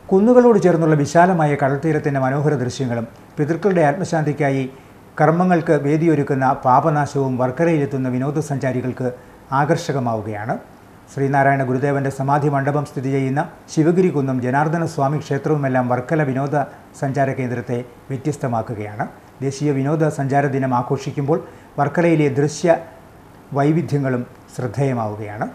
കുന്നുകളോട് ചേർന്നുള്ള വിശാലമായ കടൽത്തീരത്തിൻ്റെ മനോഹര ദൃശ്യങ്ങളും പിതൃക്കളുടെ ആത്മശാന്തിക്കായി കർമ്മങ്ങൾക്ക് വേദിയൊരുക്കുന്ന പാപനാശവും വർക്കരയിലെത്തുന്ന വിനോദസഞ്ചാരികൾക്ക് ആകർഷകമാവുകയാണ് ശ്രീനാരായണ ഗുരുദേവന്റെ സമാധി മണ്ഡപം സ്ഥിതി ചെയ്യുന്ന ശിവഗിരി കുന്നും ജനാർദ്ദന സ്വാമി ക്ഷേത്രവുമെല്ലാം വർക്കല വിനോദ സഞ്ചാര കേന്ദ്രത്തെ വ്യത്യസ്തമാക്കുകയാണ് ദേശീയ വിനോദ സഞ്ചാര ദിനം ആഘോഷിക്കുമ്പോൾ വർക്കലയിലെ ദൃശ്യ വൈവിധ്യങ്ങളും ശ്രദ്ധേയമാവുകയാണ്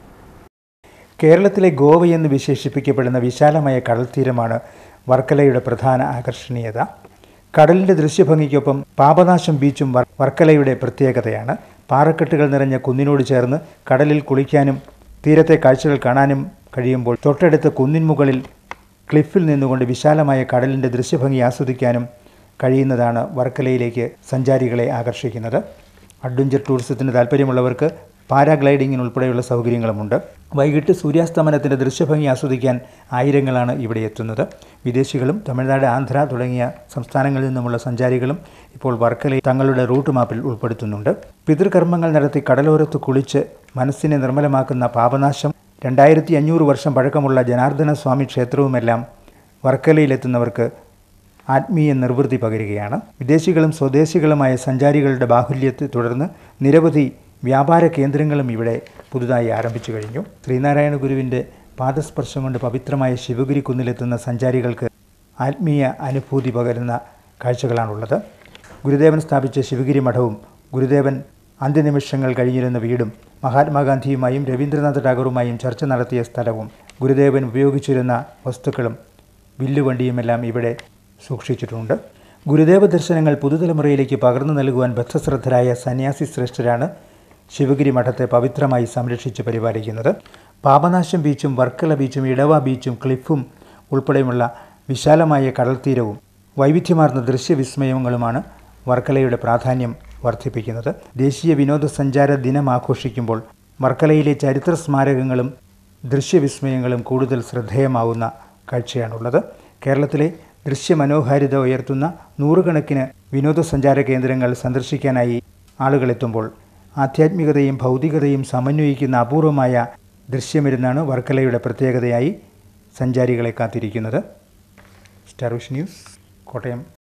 കേരളത്തിലെ ഗോവയെന്ന് വിശേഷിപ്പിക്കപ്പെടുന്ന വിശാലമായ കടൽത്തീരമാണ് വർക്കലയുടെ പ്രധാന ആകർഷണീയത കടലിൻ്റെ ദൃശ്യഭംഗിക്കൊപ്പം പാപനാശം ബീച്ചും വർ- വർക്കലയുടെ പ്രത്യേകതയാണ് പാറക്കെട്ടുകൾ നിറഞ്ഞ കുന്നിനോട് ചേർന്ന് കടലിൽ കുളിക്കാനും തീരത്തെ കാഴ്ചകൾ കാണാനും കഴിയുമ്പോൾ തൊട്ടടുത്ത കുന്നിൻ മുകളിൽ ക്ലിഫിൽ നിന്നുകൊണ്ട് വിശാലമായ കടലിൻ്റെ ദൃശ്യഭംഗി ആസ്വദിക്കാനും കഴിയുന്നതാണ് വർക്കലയിലേക്ക് സഞ്ചാരികളെ ആകർഷിക്കുന്നത് അഡ്വഞ്ചർ ടൂറിസത്തിന് താല്പര്യമുള്ളവർക്ക് പാരാഗ്ലൈഡിങ്ങിനുൾപ്പെടെയുള്ള സൗകര്യങ്ങളുമുണ്ട് വൈകിട്ട് സൂര്യാസ്തമനത്തിൻ്റെ ദൃശ്യഭംഗി ആസ്വദിക്കാൻ ആയിരങ്ങളാണ് ഇവിടെ എത്തുന്നത് വിദേശികളും തമിഴ്നാട് ആന്ധ്ര തുടങ്ങിയ സംസ്ഥാനങ്ങളിൽ നിന്നുമുള്ള സഞ്ചാരികളും ഇപ്പോൾ വർക്കലയിൽ തങ്ങളുടെ റൂട്ട് മാപ്പിൽ ഉൾപ്പെടുത്തുന്നുണ്ട് പിതൃകർമ്മങ്ങൾ നടത്തി കടലോരത്ത് കുളിച്ച് മനസ്സിനെ നിർമ്മലമാക്കുന്ന പാപനാശം രണ്ടായിരത്തി അഞ്ഞൂറ് വർഷം പഴക്കമുള്ള ജനാർദ്ദന സ്വാമി ക്ഷേത്രവുമെല്ലാം വർക്കലയിലെത്തുന്നവർക്ക് ആത്മീയ നിർവൃത്തി പകരുകയാണ് വിദേശികളും സ്വദേശികളുമായ സഞ്ചാരികളുടെ ബാഹുല്യത്തെ തുടർന്ന് നിരവധി വ്യാപാര കേന്ദ്രങ്ങളും ഇവിടെ പുതുതായി ആരംഭിച്ചു കഴിഞ്ഞു ശ്രീനാരായണ ഗുരുവിൻ്റെ പാദസ്പർശം കൊണ്ട് പവിത്രമായ ശിവഗിരി കുന്നിലെത്തുന്ന സഞ്ചാരികൾക്ക് ആത്മീയ അനുഭൂതി പകരുന്ന കാഴ്ചകളാണുള്ളത് ഗുരുദേവൻ സ്ഥാപിച്ച ശിവഗിരി മഠവും ഗുരുദേവൻ അന്ത്യനിമിഷങ്ങൾ കഴിഞ്ഞിരുന്ന വീടും മഹാത്മാഗാന്ധിയുമായും രവീന്ദ്രനാഥ ടാഗോറുമായും ചർച്ച നടത്തിയ സ്ഥലവും ഗുരുദേവൻ ഉപയോഗിച്ചിരുന്ന വസ്തുക്കളും വില്ലുവണ്ടിയുമെല്ലാം ഇവിടെ സൂക്ഷിച്ചിട്ടുണ്ട് ഗുരുദേവ ദർശനങ്ങൾ പുതുതലമുറയിലേക്ക് പകർന്നു നൽകുവാൻ ബദ്ധശ്രദ്ധരായ സന്യാസി ശ്രേഷ്ഠരാണ് ശിവഗിരി മഠത്തെ പവിത്രമായി സംരക്ഷിച്ച് പരിപാലിക്കുന്നത് പാപനാശം ബീച്ചും വർക്കല ബീച്ചും ഇടവ ബീച്ചും ക്ലിഫും ഉൾപ്പെടെയുമുള്ള വിശാലമായ കടൽത്തീരവും വൈവിധ്യമാർന്ന ദൃശ്യവിസ്മയങ്ങളുമാണ് വർക്കലയുടെ പ്രാധാന്യം വർദ്ധിപ്പിക്കുന്നത് ദേശീയ വിനോദസഞ്ചാര ദിനം ആഘോഷിക്കുമ്പോൾ വർക്കലയിലെ ചരിത്ര സ്മാരകങ്ങളും ദൃശ്യവിസ്മയങ്ങളും കൂടുതൽ ശ്രദ്ധേയമാവുന്ന കാഴ്ചയാണുള്ളത് കേരളത്തിലെ ദൃശ്യമനോഹാരിത ഉയർത്തുന്ന നൂറുകണക്കിന് വിനോദസഞ്ചാര കേന്ദ്രങ്ങൾ സന്ദർശിക്കാനായി ആളുകളെത്തുമ്പോൾ ആധ്യാത്മികതയും ഭൗതികതയും സമന്വയിക്കുന്ന അപൂർവമായ ദൃശ്യമിരുന്നാണ് വർക്കലയുടെ പ്രത്യേകതയായി സഞ്ചാരികളെ കാത്തിരിക്കുന്നത് സ്റ്റാർ വിഷൻ ന്യൂസ് കോട്ടയം